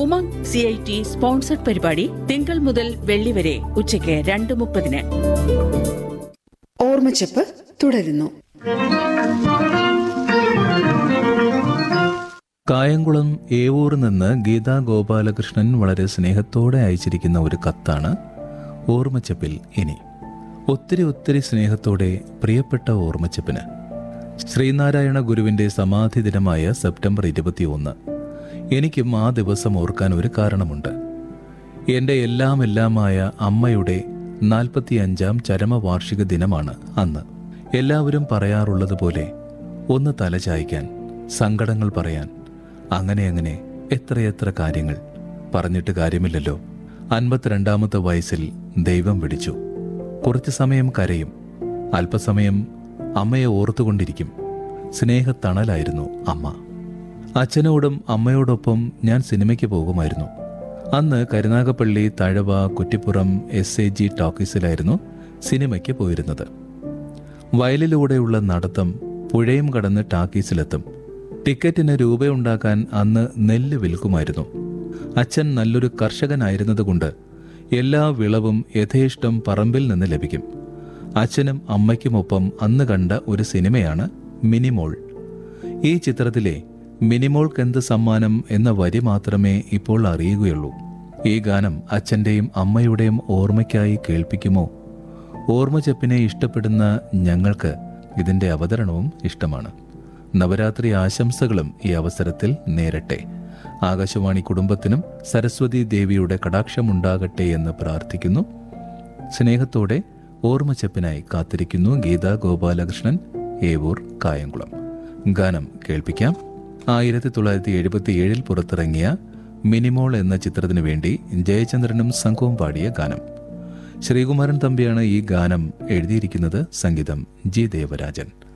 Umang C I T sponsored പരിപാടി തിങ്കൾ മുതൽ വെള്ളി വരെ ഉച്ചയ്ക്ക് രണ്ട് മുപ്പതിന് ഓർമ്മച്ചപ്പ് തുടരുന്നു കായംകുളം ഏവൂർ നിന്ന് ഗീതാ ഗോപാലകൃഷ്ണൻ വളരെ സ്നേഹത്തോടെ അയച്ചിരിക്കുന്ന ഒരു കത്താണ് ഓർമ്മച്ചപ്പിൽ ഇനി ഒത്തിരി ഒത്തിരി സ്നേഹത്തോടെ പ്രിയപ്പെട്ട ഓർമ്മച്ചപ്പിന് ശ്രീനാരായണ ഗുരുവിന്റെ സമാധി ദിനമായ സെപ്റ്റംബർ ഇരുപത്തിയൊന്ന് എനിക്കും ആ ദിവസം ഓർക്കാൻ ഒരു കാരണമുണ്ട് എൻ്റെ എല്ലാം എല്ലാമായ അമ്മയുടെ നാൽപ്പത്തിയഞ്ചാം ചരമവാർഷിക ദിനമാണ് അന്ന് എല്ലാവരും പറയാറുള്ളത് പോലെ ഒന്ന് തലചായ്ക്കാൻ സങ്കടങ്ങൾ പറയാൻ അങ്ങനെ അങ്ങനെ എത്രയെത്ര കാര്യങ്ങൾ പറഞ്ഞിട്ട് കാര്യമില്ലല്ലോ അൻപത്തിരണ്ടാമത്തെ വയസ്സിൽ ദൈവം വിളിച്ചു കുറച്ചു സമയം കരയും അല്പസമയം അമ്മയെ ഓർത്തുകൊണ്ടിരിക്കും സ്നേഹത്തണലായിരുന്നു അമ്മ അച്ഛനോടും അമ്മയോടൊപ്പം ഞാൻ സിനിമയ്ക്ക് പോകുമായിരുന്നു അന്ന് Karunagappally Thazhava Kuttippuram S A G ടോക്കീസിലായിരുന്നു സിനിമയ്ക്ക് പോയിരുന്നത് വയലിലൂടെയുള്ള നടത്തം പുഴയും കടന്ന് ടാക്കീസിലെത്തും ടിക്കറ്റിന് രൂപയുണ്ടാക്കാൻ അന്ന് നെല്ല് വിൽക്കുമായിരുന്നു അച്ഛൻ നല്ലൊരു കർഷകനായിരുന്നതുകൊണ്ട് എല്ലാ വിളവും യഥേഷ്ടം പറമ്പിൽ നിന്ന് ലഭിക്കും അച്ഛനും അമ്മയ്ക്കുമൊപ്പം അന്ന് കണ്ട ഒരു സിനിമയാണ് മിനിമോൾ ഈ ചിത്രത്തിലെ മിനിമോൾക്കെന്ത് സമ്മാനം എന്ന വരി മാത്രമേ ഇപ്പോൾ അറിയുകയുള്ളൂ ഈ ഗാനം അച്ഛൻ്റെയും അമ്മയുടെയും ഓർമ്മയ്ക്കായി കേൾപ്പിക്കുമോ ഓർമ്മചെപ്പിനെ ഇഷ്ടപ്പെടുന്ന ഞങ്ങൾക്ക് ഇതിന്റെ അവതരണവും ഇഷ്ടമാണ് നവരാത്രി ആശംസകളും ഈ അവസരത്തിൽ നേരട്ടെ ആകാശവാണി കുടുംബത്തിനും സരസ്വതി ദേവിയുടെ കടാക്ഷമുണ്ടാകട്ടെ എന്ന് പ്രാർത്ഥിക്കുന്നു സ്നേഹത്തോടെ ഓർമ്മച്ചെപ്പിനായി കാത്തിരിക്കുന്നു ഗീതാ ഗോപാലകൃഷ്ണൻ ഏവൂർ കായംകുളം ഗാനം കേൾപ്പിക്കാം ആയിരത്തി തൊള്ളായിരത്തി എഴുപത്തിയേഴിൽ പുറത്തിറങ്ങിയ മിനിമോൾ എന്ന ചിത്രത്തിനു വേണ്ടി ജയചന്ദ്രനും സംഘവും പാടിയ ഗാനം ശ്രീകുമാരൻ തമ്പിയാണ് ഈ ഗാനം എഴുതിയിരിക്കുന്നത് സംഗീതം ജി ദേവരാജൻ